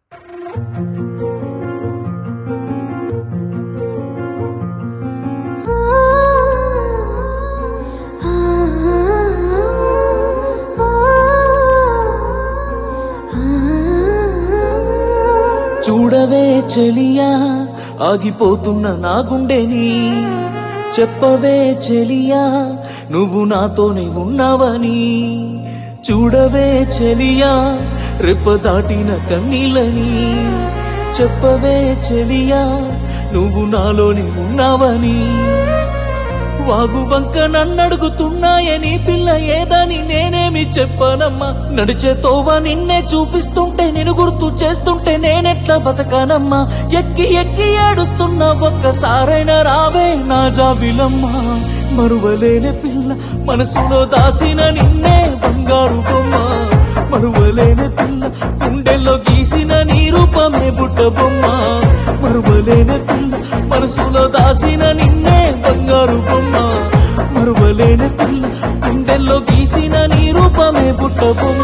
చూడవే చెలియా ఆగిపోతున్న నా గుండెని చెప్పవే చెలియా నువ్వు నాతోనే ఉన్నావని చూడవే చెలియా రెప్ప దాటిన కన్నీళ్ళని చెప్పవే చెలియా నువ్వు నాలోనే ఉన్నావని వాగు వంక నన్నడుగుతున్నాయని పిల్ల ఏదని నేనేమి చెప్పానమ్మా నడిచే తోవ నిన్నే చూపిస్తుంటే నేను గుర్తు చేస్తుంటే నేనెట్లా బతకానమ్మా ఎక్కి ఎక్కి ఏడుస్తున్నా ఒక్కసారైనా రావే నా జాబిలమ్మా మరువలేని పిల్ల మనసులో దాసిన నిన్నే బంగారు బొమ్మ మరువలేని పిల్ల గుండెల్లో గీసిన నీ రూపమే బుట్ట బొమ్మ మరువలేని పిల్ల మనసులో దాసిన నిన్నే బంగారు బొమ్మ మరువలేని పిల్ల గుండెల్లో గీసిన నీ రూపమే బుట్ట బొమ్మ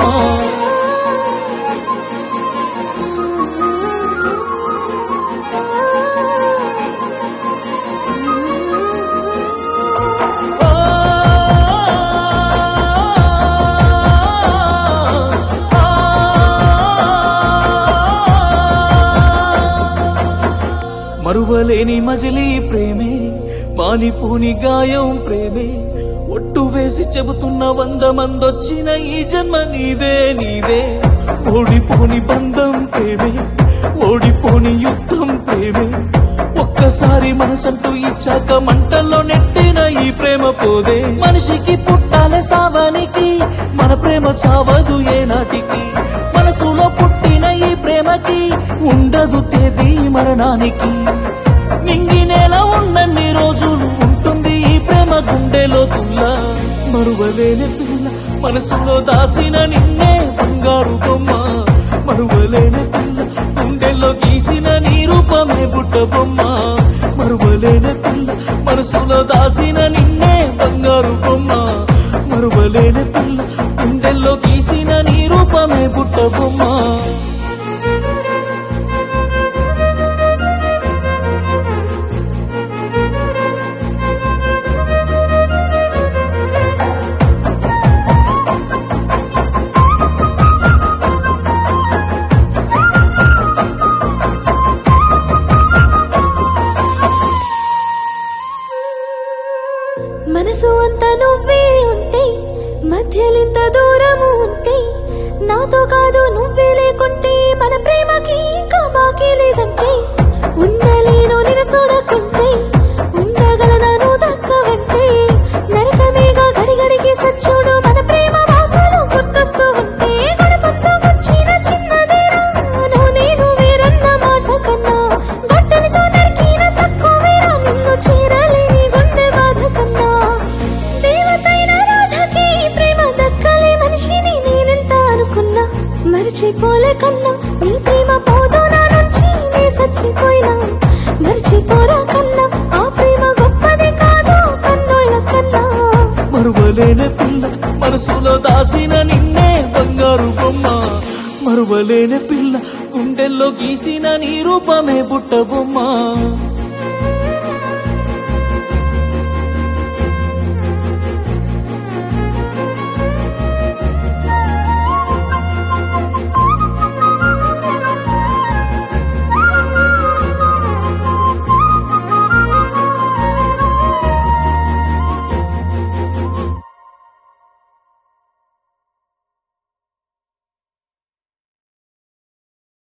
మరువలేని మజిలీ ప్రేమే మాలిపోని గాయం ప్రేమే ఒట్టు వేసి చెబుతున్న వంద మందొచ్చిన ఈ జన్మ నీదే నీదే ఓడిపోని బంధం ప్రేమే ఓడిపోని యుద్ధం ప్రేమే ఒక్కసారి మనసంటూ ఇచ్చాక మంటల్లో నెట్టిన ఈ ప్రేమ పోదే మనిషికి పుట్టాలే సావానికి మన ప్రేమ చావదు ఏనాటికి మనసులో పుట్టిన ఈ ప్రేమకి ఉండదు తేదీ మరణానికి నింగి నేల ఉన్నన్ని రోజులు ఉంటుంది ఈ ప్రేమ గుండెలో తుల్లా మరువలేని పిల్ల మనసులో దాసిన నిన్నే బంగారు బొమ్మ మరువలేని పిల్ల గుండెల్లో గీసిన నీ రూపమే బుట్ట బొమ్మ మరువలేని పిల్ల మనసులో దాసిన నిన్నే బంగారు బొమ్మ మరువలేని పిల్ల గుండెల్లో గీసిన నీ రూపమే బుట్ట బొమ్మ మనసు అంతా నువ్వే ఉంటే మధ్యలింత దూరము ఉంటే నాతో కాదు నువ్వే లేకుంటే మన ప్రేమకి ఇంకా బాకీ లేదంటే ఉండలేను నిన్ను చూడకుంటే ఉండగలనా నువ్వు దక్కవంటే నరకమేగా గడిగడికి సచ్చుడు మన ప్రేమ వాసన గుర్తొస్తూ ఉంటే గడపంతోకొచ్చిన చిన్నదేరా నువ్వు నేను వేరన్న మాట కన్నా గొడ్డలితో నరికిన తక్కువేరా నిన్ను చేరలేని గుండె బాధ కన్నా దేవతైన రాధకి ఈ ప్రేమ దక్కలే మనిషిని నేనెంత అనుకున్నా మరిచిపోలే కన్నా నీ ప్రేమ పోదు నా నుంచి నే చచ్చిపోయినా మరిచిపోరా కన్నా ఆ ప్రేమ గొప్పది కాదు కన్నోళ్ళ కన్నా మరువలేని పిల్ల మనసులో దాసిన నిన్నే బంగారు బొమ్మ మరువలేని పిల్ల గుండెల్లో గీసిన నీ రూపమే బుట్ట బొమ్మ